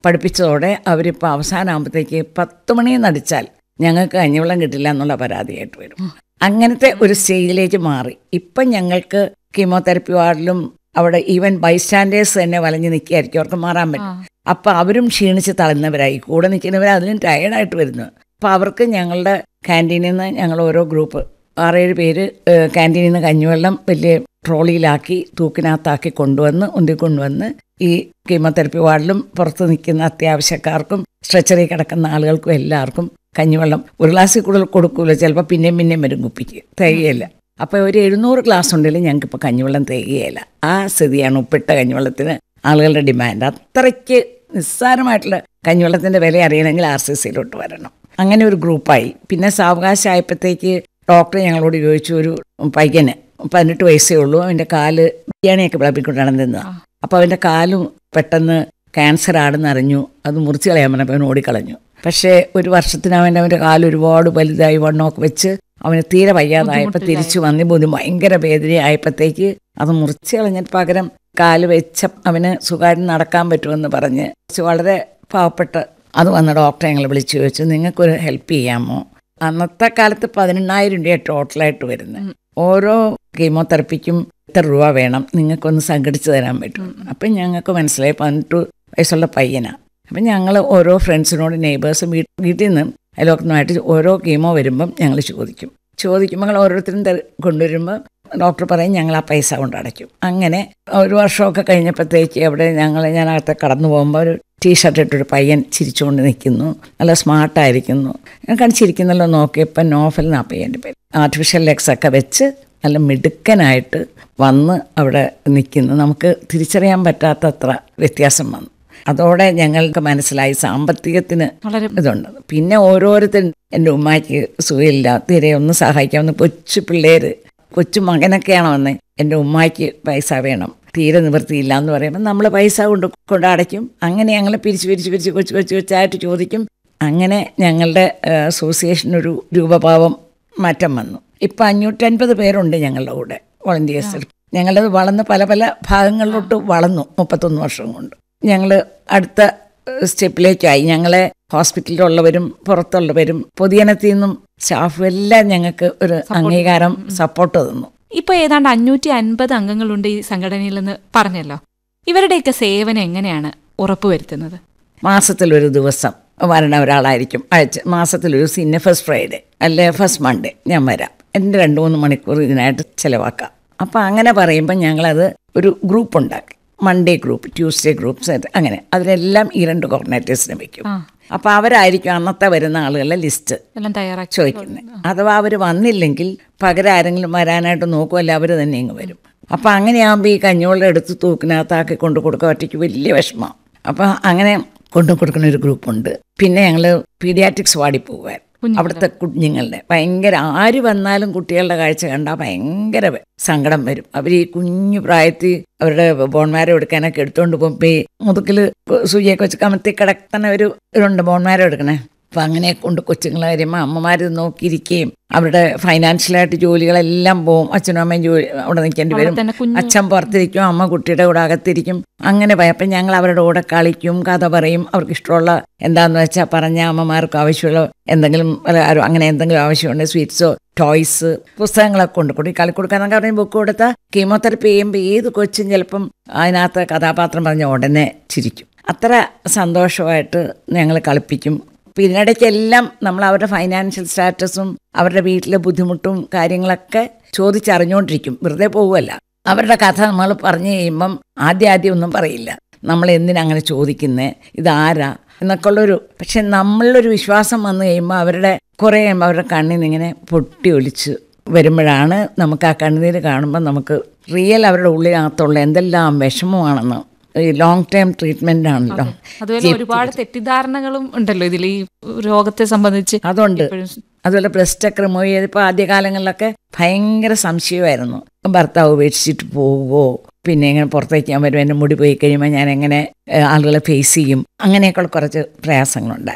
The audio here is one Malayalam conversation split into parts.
പഠിപ്പിച്ചതോടെ അവരിപ്പോൾ അവസാനമാകുമ്പോഴത്തേക്ക് പത്ത് മണിന്ന് അടിച്ചാൽ ഞങ്ങൾക്ക് കഞ്ഞിവെള്ളം കിട്ടില്ല എന്നുള്ള പരാതിയായിട്ട് വരും അങ്ങനത്തെ ഒരു സ്റ്റേജിലേക്ക് മാറി ഇപ്പം ഞങ്ങൾക്ക് കീമോതെറപ്പി വാർഡിലും അവിടെ ഈവൻ ബൈസ്റ്റാൻഡേഴ്സ് തന്നെ വലഞ്ഞ് നിൽക്കുകയായിരിക്കും അവർക്ക് മാറാൻ പറ്റും അപ്പം അവരും ക്ഷീണിച്ച് തളർന്നവരായി കൂടെ നിൽക്കുന്നവർ അതിലും ടയേർഡായിട്ട് വരുന്നു അപ്പം അവർക്ക് ഞങ്ങളുടെ ക്യാൻറ്റീനിൽ നിന്ന് ഞങ്ങൾ ഓരോ ഗ്രൂപ്പ് ആറേഴ് പേര് ക്യാൻറ്റീനിൽ നിന്ന് കഞ്ഞിവെള്ളം വലിയ ട്രോളിയിലാക്കി തൂക്കിനകത്താക്കി കൊണ്ടുവന്ന് ഉന്തി കൊണ്ടുവന്ന് ഈ കീമോതെറപ്പി വാർഡിലും പുറത്ത് നിൽക്കുന്ന അത്യാവശ്യക്കാർക്കും സ്ട്രെച്ചറിൽ കിടക്കുന്ന ആളുകൾക്കും എല്ലാവർക്കും കഞ്ഞിവെള്ളം ഒരു ഗ്ലാസ്സിൽ കൂടുതൽ കൊടുക്കൂല ചിലപ്പോൾ പിന്നെയും പിന്നെയും വരും കുപ്പിക്ക് തികയില്ല അപ്പോൾ ഒരു എഴുന്നൂറ് ഗ്ലാസ് ഉണ്ടെങ്കിലും ഞങ്ങൾക്ക് ഇപ്പോൾ കഞ്ഞിവെള്ളം തികയില്ല ആ സ്ഥിതിയാണ് ഉപ്പിട്ട കഞ്ഞിവെള്ളത്തിന് ആളുകളുടെ ഡിമാൻഡ് അത്രയ്ക്ക് നിസ്സാരമായിട്ടുള്ള കഞ്ഞിവെള്ളത്തിൻ്റെ വില അറിയണമെങ്കിൽ ആർ സി സിയിലോട്ട് വരണം അങ്ങനെ ഒരു ഗ്രൂപ്പായി പിന്നെ സാവകാശമായപ്പോഴത്തേക്ക് ഡോക്ടർ ഞങ്ങളോട് ചോദിച്ചു ഒരു പയ്യന് പതിനെട്ട് വയസ്സേ ഉള്ളൂ അവൻ്റെ കാല് ബിരിയാണിയൊക്കെ വിളപ്പിക്കൊണ്ട് നടന്നിരുന്നതാണ് അപ്പോൾ അവൻ്റെ കാലും പെട്ടെന്ന് ക്യാൻസർ ആണെന്ന് അറിഞ്ഞു അത് മുറിച്ച് കളയാൻ പറഞ്ഞപ്പോൾ അവൻ ഓടിക്കളഞ്ഞു പക്ഷേ ഒരു വർഷത്തിന് അവൻ്റെ അവൻ്റെ കാല് ഒരുപാട് വലുതായി വണ്ണമൊക്കെ വെച്ച് അവന് തീരെ വയ്യാതായപ്പോൾ തിരിച്ചു വന്ന് ബുദ്ധി ഭയങ്കര വേദനയായപ്പോഴത്തേക്ക് അത് മുറിച്ച് കളഞ്ഞിട്ട് പകരം കാല് വെച്ച അവന് സുഖമായിട്ട് നടക്കാൻ പറ്റുമെന്ന് പറഞ്ഞ് വളരെ പാവപ്പെട്ട അത് വന്ന ഡോക്ടറെ ഞങ്ങൾ വിളിച്ചു ചോദിച്ചു നിങ്ങൾക്കൊരു ഹെൽപ്പ് ചെയ്യാമോ അന്നത്തെ കാലത്ത് പതിനെണ്ണായിരം രൂപയാണ് ടോട്ടലായിട്ട് വരുന്നത് ഓരോ കീമോതെറപ്പിക്കും ഇത്ര രൂപ വേണം നിങ്ങൾക്കൊന്ന് സംഘടിച്ച് തരാൻ പറ്റും അപ്പം ഞങ്ങൾക്ക് മനസ്സിലായി പതിനെട്ട് വയസ്സുള്ള പയ്യനാണ് അപ്പം ഞങ്ങൾ ഓരോ ഫ്രണ്ട്സിനോട് നെയ്ബേഴ്സും വീട്ടിൽ നിന്ന് അയലോക്കത്തുമായിട്ട് ഓരോ കീമോ വരുമ്പം ഞങ്ങൾ ചോദിക്കും ചോദിക്കുമ്പോൾ ഓരോരുത്തരും തര- കൊണ്ടുവരുമ്പോൾ ഡോക്ടർ പറയും ഞങ്ങൾ ആ പൈസ കൊണ്ട് അടയ്ക്കും അങ്ങനെ ഒരു വർഷമൊക്കെ കഴിഞ്ഞപ്പോഴത്തേക്ക് അവിടെ ഞങ്ങൾ ഞാൻ അകത്ത് കടന്നു പോകുമ്പോൾ ഒരു ടീഷർട്ട് ഇട്ടൊരു പയ്യൻ ചിരിച്ചുകൊണ്ട് നിൽക്കുന്നു നല്ല സ്മാർട്ടായിരിക്കുന്നു ഞാൻ കണിച്ചിരിക്കുന്നല്ലോ നോക്കിയപ്പോൾ നോഫൽ എന്നാ പയ്യൻ്റെ പേര് ആർട്ടിഫിഷ്യൽ ലെഗ്സ് ഒക്കെ വെച്ച് നല്ല മിടുക്കനായിട്ട് വന്ന് അവിടെ നിൽക്കുന്നു നമുക്ക് തിരിച്ചറിയാൻ പറ്റാത്തത്ര വ്യത്യാസം വന്നു അതോടെ ഞങ്ങൾക്ക് മനസ്സിലായി സാമ്പത്തികത്തിന് വളരെ ഇതുണ്ട് പിന്നെ ഓരോരുത്തരും എൻ്റെ ഉമ്മാക്ക് സുഖമില്ല തീരെ ഒന്ന് സഹായിക്കാവുന്ന കൊച്ചു പിള്ളേർ കൊച്ചു മകനൊക്കെയാണ് വന്നത് എൻ്റെ ഉമ്മാക്ക് പൈസ വേണം തീരെ നിവൃത്തിയില്ല എന്ന് പറയുമ്പോൾ നമ്മൾ പൈസ കൊണ്ട് കൊണ്ട് അടയ്ക്കും അങ്ങനെ ഞങ്ങൾ പിരിച്ച് പിരിച്ച് പിരിച്ച് കൊച്ചു കൊച്ചു കൊച്ചായിട്ട് ചോദിക്കും അങ്ങനെ ഞങ്ങളുടെ അസോസിയേഷൻ ഒരു രൂപഭാവം മാറ്റം വന്നു ഇപ്പം അഞ്ഞൂറ്റൻപത് പേരുണ്ട് ഞങ്ങളുടെ കൂടെ വോളണ്ടിയേഴ്സിൽ ഞങ്ങളത് വളർന്ന് പല പല ഭാഗങ്ങളിലോട്ട് വളർന്നു മുപ്പത്തൊന്ന് വർഷം കൊണ്ട് ഞങ്ങൾ അടുത്ത സ്റ്റെപ്പിലേക്കായി ഞങ്ങളെ ഹോസ്പിറ്റലിലുള്ളവരും പുറത്തുള്ളവരും പൊതുജനത്തിൽ നിന്നും സ്റ്റാഫും എല്ലാം ഞങ്ങൾക്ക് ഒരു അംഗീകാരം സപ്പോർട്ട് തന്നു ഇപ്പൊ ഏതാണ്ട് അഞ്ഞൂറ്റി അൻപത് അംഗങ്ങളുണ്ട് ഈ സംഘടനയിലെന്ന് പറഞ്ഞല്ലോ ഇവരുടെയൊക്കെ സേവനം എങ്ങനെയാണ് ഉറപ്പുവരുത്തുന്നത് മാസത്തിലൊരു ദിവസം വരണ ഒരാളായിരിക്കും ആഴ്ച മാസത്തിലൊരു സിന്നെ ഫസ്റ്റ് ഫ്രൈഡേ അല്ലെ ഫസ്റ്റ് മൺഡേ ഞാൻ വരാം എൻ്റെ രണ്ട് മൂന്ന് മണിക്കൂർ ഇതിനായിട്ട് ചിലവാക്കാം അപ്പോൾ അങ്ങനെ പറയുമ്പോൾ ഞങ്ങളത് ഒരു ഗ്രൂപ്പ് ഉണ്ടാക്കി മൺഡേ ഗ്രൂപ്പ് ട്യൂസ്ഡേ ഗ്രൂപ്പ് അങ്ങനെ അതിലെല്ലാം ഈ രണ്ട് കോർഡിനേറ്റേഴ്സിനെ വെക്കും ആ. അപ്പോൾ അവരായിരിക്കും അന്നത്തെ വരുന്ന ആളുകളുടെ ലിസ്റ്റ് എല്ലാം തയ്യാറാക്കി ചോദിക്കുന്നത് അഥവാ അവർ വന്നില്ലെങ്കിൽ പകരം ആരെങ്കിലും വരാനായിട്ട് നോക്കുമല്ല അവർ തന്നെ ഇങ്ങ് വരും അപ്പം അങ്ങനെയാകുമ്പോൾ ഈ കഞ്ഞോളം എടുത്ത് തൂക്കിനകത്താക്കി കൊണ്ട് കൊടുക്കുക ഒറ്റയ്ക്ക് വലിയ വിഷമം അപ്പം അങ്ങനെ കൊണ്ടു കൊടുക്കുന്ന ഒരു ഗ്രൂപ്പുണ്ട് പിന്നെ ഞങ്ങൾ പീഡിയാട്രിക്സ് വാടി പോകുവാൻ അവിടുത്തെ കുഞ്ഞുങ്ങളുടെ ഭയങ്കര ആര് വന്നാലും കുട്ടികളുടെ കാഴ്ച കണ്ടാൽ ഭയങ്കര വെ- സങ്കടം വരും അവർ ഈ കുഞ്ഞു പ്രായത്തിൽ അവരുടെ ബോൺമാരം എടുക്കാനൊക്കെ എടുത്തുകൊണ്ട് പോകുമ്പോൾ ഈ മുതുക്കിൽ സൂചിയൊക്കെ വെച്ച് കമത്തി കിടക്കുന്ന ഒരു ഇതുണ്ട് ബോൺമാരം എടുക്കണേ അപ്പം അങ്ങനെ കൊണ്ട് കൊച്ചുങ്ങളെ വരുമ്പോൾ അമ്മമാർ നോക്കിയിരിക്കുകയും അവരുടെ ഫൈനാൻഷ്യലായിട്ട് ജോലികളെല്ലാം പോവും അച്ഛനും അമ്മയും ജോലി അവിടെ നിൽക്കേണ്ടി അവിടെ വരും തന്നെ കുഞ്ഞു അച്ഛൻ പുറത്തിരിക്കും അമ്മ കുട്ടിയുടെ കൂടെ അകത്തിരിക്കും അങ്ങനെ പോയി അപ്പം ഞങ്ങൾ അവരുടെ കൂടെ കളിക്കും കഥ പറയും അവർക്ക് ഇഷ്ടമുള്ള എന്താന്ന് വെച്ചാൽ പറഞ്ഞ അമ്മമാർക്ക് ആവശ്യമുള്ള എന്തെങ്കിലും വല്ല ആരോ അങ്ങനെ എന്തെങ്കിലും ആവശ്യമുണ്ട് സ്വീറ്റ്സോ ടോയ്സ് പുസ്തകങ്ങളൊക്കെ കൊണ്ട് കൊടുക്കും കളിക്കൊടുക്കാന്നൊക്കെ പറഞ്ഞ് ബുക്ക് കൊടുത്താൽ കീമോതെറപ്പി ചെയ്യുമ്പോൾ ഏത് കൊച്ചും ചിലപ്പം അതിനകത്ത് കഥാപാത്രം പറഞ്ഞ ഉടനെ ചിരിക്കും അത്ര സന്തോഷമായിട്ട് ഞങ്ങൾ കളിപ്പിക്കും പിന്നിടയ്ക്കെല്ലാം നമ്മൾ അവരുടെ ഫൈനാൻഷ്യൽ സ്റ്റാറ്റസും അവരുടെ വീട്ടിലെ ബുദ്ധിമുട്ടും കാര്യങ്ങളൊക്കെ ചോദിച്ചറിഞ്ഞുകൊണ്ടിരിക്കും വെറുതെ പോവുമല്ല അവരുടെ കഥ നമ്മൾ പറഞ്ഞു കഴിയുമ്പം ആദ്യം ആദ്യം ഒന്നും പറയില്ല നമ്മൾ എന്തിനങ്ങനെ ചോദിക്കുന്നേ ഇതാരാ എന്നൊക്കെ ഉള്ളൊരു പക്ഷെ നമ്മളിലൊരു വിശ്വാസം വന്നു കഴിയുമ്പോൾ അവരുടെ കുറേ കഴിയുമ്പോൾ അവരുടെ കണ്ണിൽ നിന്ന് ഇങ്ങനെ പൊട്ടി ഒലിച്ച് വരുമ്പോഴാണ് നമുക്ക് ആ കണ്ണുനീര് കാണുമ്പോൾ നമുക്ക് റിയൽ അവരുടെ ഉള്ളിനകത്തുള്ള എന്തെല്ലാം വിഷമമാണെന്ന് ഈ ലോങ് ടൈം ട്രീറ്റ്മെൻ്റ് ആണല്ലോ അതുപോലെ ഒരുപാട് തെറ്റിദ്ധാരണകളും ഉണ്ടല്ലോ ഇതിൽ ഈ രോഗത്തെ സംബന്ധിച്ച് അതുണ്ട് എപ്പോഴും അതുപോലെ ബ്രസ്റ്റ് ഒക്കെ റിമൂവ് ചെയ്തപ്പോൾ ആദ്യകാലങ്ങളിലൊക്കെ ഭയങ്കര സംശയമായിരുന്നു ഭർത്താവ് ഉപേക്ഷിച്ചിട്ട് പോവുമോ പിന്നെ ഇങ്ങനെ പുറത്തേക്ക് ഞാൻ വരും എൻ്റെ മുടി പോയി കഴിയുമ്പോൾ ഞാൻ എങ്ങനെ ഏഹ്, ആളുകളെ ഫേസ് ചെയ്യും അങ്ങനെയൊക്കെയുള്ള കുറച്ച് പ്രയാസങ്ങളുണ്ടായിരുന്നു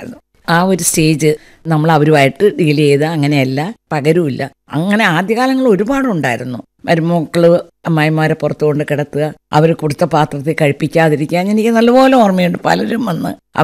ആ ഒരു സ്റ്റേജ് നമ്മൾ അവരുമായിട്ട് ഡീൽ ചെയ്ത് അങ്ങനെയല്ല പകരുമില്ല അങ്ങനെ ആദ്യകാലങ്ങൾ ഒരുപാടുണ്ടായിരുന്നു മരുമക്കള് അമ്മായിമാരെ പുറത്തു കൊണ്ട് കിടത്തുക അവർ കൊടുത്ത പാത്രത്തിൽ കഴിപ്പിക്കാതിരിക്കുക എനിക്ക് നല്ലപോലെ ഓർമ്മയുണ്ട് പലരും വന്ന്